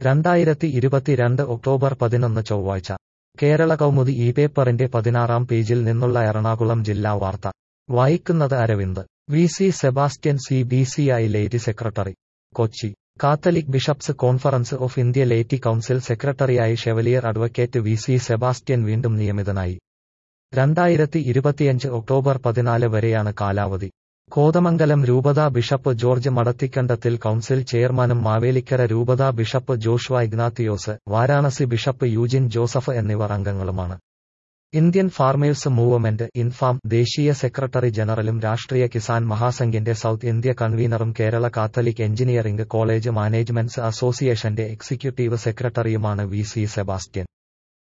രണ്ടായിരത്തി ഇരുപത്തിരണ്ട് ഒക്ടോബർ പതിനൊന്ന് ചൊവ്വാഴ്ച കേരള കൗമുദി ഈ പേപ്പറിന്റെ പതിനാറാം പേജിൽ നിന്നുള്ള എറണാകുളം ജില്ലാ വാർത്ത വായിക്കുന്നത് Aravind V C Sebastian C B C I laity secretary Kochi Catholic Bishops Conference of India Laity Council സെക്രട്ടറിയായി chevalier advocate V C Sebastian വീണ്ടും നിയമിതനായി രണ്ടായിരത്തി ഇരുപത്തിയഞ്ച് ഒക്ടോബർ പതിനാല് വരെയാണ് കാലാവധി കോതമംഗലം രൂപത ബിഷപ്പ് ജോർജ് മടത്തിക്കണ്ടത്തിൽ കൗൺസിൽ ചെയർമാനും മാവേലിക്കര രൂപത ബിഷപ്പ് ജോഷ്വ ഇഗ്നാത്തിയോസ് വാരാണസി ബിഷപ്പ് യൂജിൻ ജോസഫ് എന്നിവർ അംഗങ്ങളുമാണ് ഇന്ത്യൻ ഫാർമേഴ്സ് മൂവ്മെന്റ് ഇൻഫാം ദേശീയ സെക്രട്ടറി ജനറലും രാഷ്ട്രീയ കിസാൻ മഹാസംഘിന്റെ സൗത്ത് ഇന്ത്യ കൺവീനറും Kerala Catholic Engineering College Managements അസോസിയേഷന്റെ എക്സിക്യൂട്ടീവ് സെക്രട്ടറിയുമാണ് വി സി സെബാസ്റ്റ്യൻ